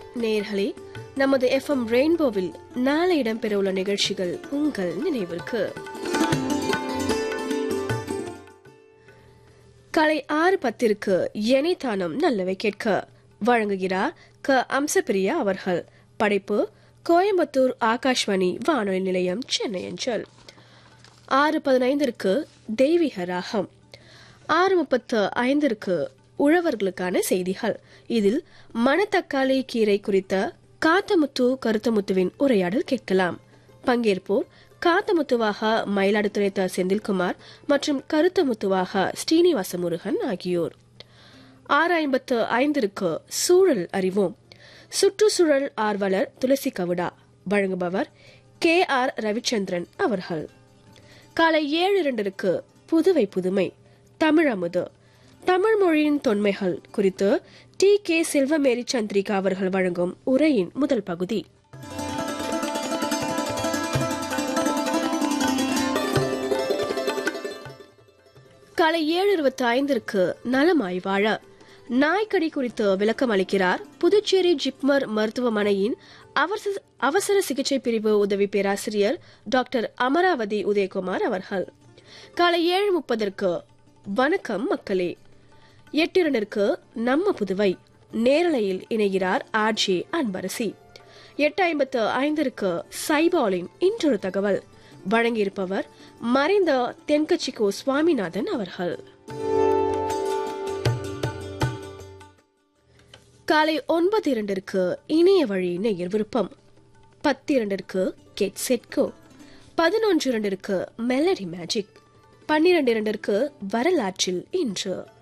நேயர்களே நமது எஃப்எம் ரெயின்போவில் நாளை இடம்பெறவுள்ள நிகழ்ச்சிகள் உங்கள் நினைவிற்கு காலை ஆறு பத்திற்கு எனைத்தானம் நல்லவை கேட்க வழங்குகிறார் க அம்சப்பிரியா அவர்கள் படைப்பு கோயம்புத்தூர் ஆகாஷ்வாணி வானொலி நிலையம் சென்னை அஞ்சல் ஆறு பதினைந்திற்கு தெய்வீக ராகம் ஆறு முப்பத்து ஐந்திற்கு உழவர்களுக்கான செய்திகள் இதில் மணத்தக்காளி கீரை குறித்த காத்தமுத்து கருத்தமுத்துவின் உரையாடல் கேட்கலாம் பங்கேற்போர் காத்தமுத்துவாக மயிலாடுதுறை த செந்தில்குமார் மற்றும் கருத்தமுத்துவாக ஸ்ரீனிவாச முருகன் ஆகியோர் ஆறு ஐம்பத்து ஐந்திற்கு சூழல் அறிவோம் சுற்றுச்சூழல் ஆர்வலர் துளசி கவுடா வழங்குபவர் கே ஆர் ரவிச்சந்திரன் அவர்கள் காலை ஏழு இரண்டிற்கு புதுவை புதுமை தமிழமுது தமிழ் மொழியின் தொன்மைகள் குறித்து டி கே செல்வமேரி சந்திரிகா அவர்கள் வழங்கும் உரையின் முதல் பகுதி காலை ஏழு இருபத்தி ஐந்திற்கு நலமாய் வாழ நாய்க்கடி குறித்து விளக்கம் அளிக்கிறார் புதுச்சேரி ஜிப்மர் மருத்துவமனையின் அவசர அவசர சிகிச்சை பிரிவு உதவி பேராசிரியர் டாக்டர் அமராவதி உதயகுமார் அவர்கள் காலை ஏழு முப்பதற்கு வணக்கம் மக்களே எட்டு இரண்டிற்கு நம்ம புதுவை நேரலையில் இணைகிறார் ஆர்ஜே அன்பரசி எட்டு ஐம்பத்து ஐந்திற்கு சைபாலின் இன்றொரு தகவல் வழங்கியிருப்பவர் மறைந்த தென்கட்சிக்கோ சுவாமிநாதன் அவர்கள் காலை ஒன்பது இரண்டிற்கு இணைய வழி நேயர் விருப்பம் பத்து இரண்டிற்கு கெட் செட்கோ பதினொன்று இரண்டிற்கு மெலடி மேஜிக் பன்னிரண்டு இரண்டிற்கு வரலாற்றில் இன்று